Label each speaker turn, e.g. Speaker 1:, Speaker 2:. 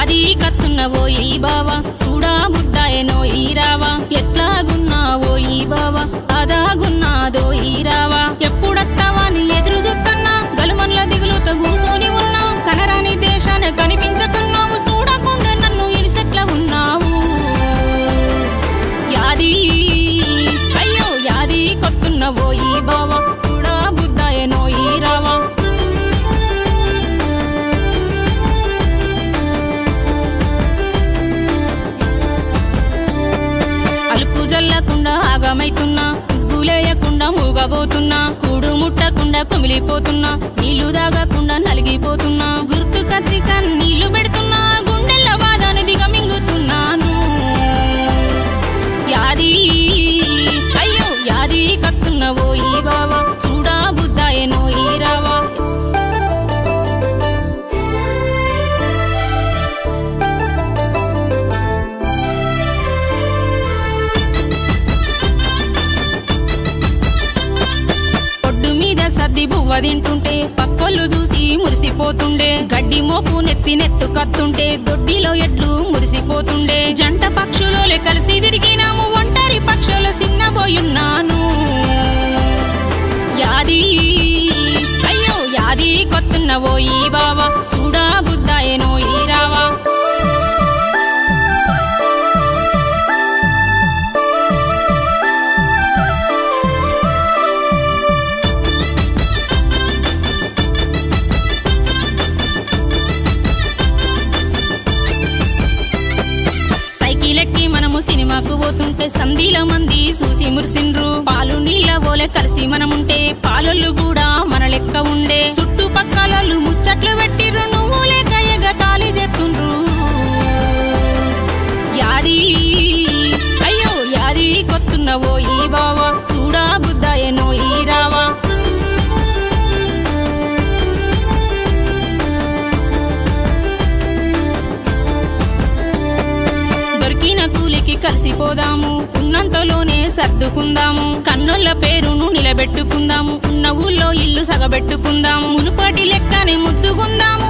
Speaker 1: యాది కత్తున్నవో ఈ బావా చూడా బుడ్డాయనో ఈ రావా ఎట్లాగున్నావో ఈ బావా అదాగున్నాదో ఈ రావా ఎప్పుడత్తావా నీ ఎదురు చూస్తున్నా గలుమన్ల దిగులుతో కూసోని ఉన్నా కనరాని దేశాన కనిపించకున్నావు చూడకుండా నన్ను ఇరిసెట్ల ఉన్నావు యాది అయ్యో యాది కొట్టున్నవో ఈ బావా చూడా బుడ్డాయనో ఈ రావా అలుపు జల్లకుండా ఆగమైతున్నా గులేయకుండా మూగబోతున్నా కూడు ముట్టకుండా కుమిలిపోతున్నా నీళ్లు దాగకుండా నలిగిపోతున్నా గుర్తుకచ్చి కన్నీళ్లు పెడుతున్నా గుండెల్ల బాధను దిగమింగుతున్నాను యాది అయ్యో యాది కత్తున్నవో ఈ బావా చూడా బుద్దాయనో ఈ రావా ఒడ్డు మీద సర్ది బువ్వ తింటుంటే పక్కోళ్ళు చూసి మురిసిపోతుండే గడ్డి మోపు నెత్తి నెత్తు కత్తుంటే దొడ్డిలో ఎడ్లు మురిసిపోతుండే జంట పక్షులోలే కలిసి తిరిగినాము ఒంటరి పక్షుల సిన్నబోయున్నాను యాది అయ్యో యాది కొత్తున్నవో ఈ బావా చూడా బుద్దాయనో ఈ రావా సైకిల్ ఎక్కి మనము సినిమాకు పోతుంటే సంధిల మంది చూసి మురిసిండ్రు పాలు నీళ్ళ ఓలే కలిసి మనముంటే పాలొల్లు కూడా మన లెక్క ఉండే చుట్టుపక్కలొల్లు ముచ్చట్లు పెట్టిర్రు నువ్వు లేక ఎగతాళి చెత్తుండ్రు యాది అయ్యో యాది కొత్తున్నవో ఈ బావా చూడా బుద్దాయనో ఈ రావా దొరికిన కూలికి కలిసిపోదాము ఉన్నంతలోనే సర్దుకుందాము కన్నుల పేరును నిలబెట్టుకుందాము ఉన్న ఊళ్ళో ఇల్లు సగబెట్టుకుందాము మునుపటి లెక్కనే ముద్దుకుందాము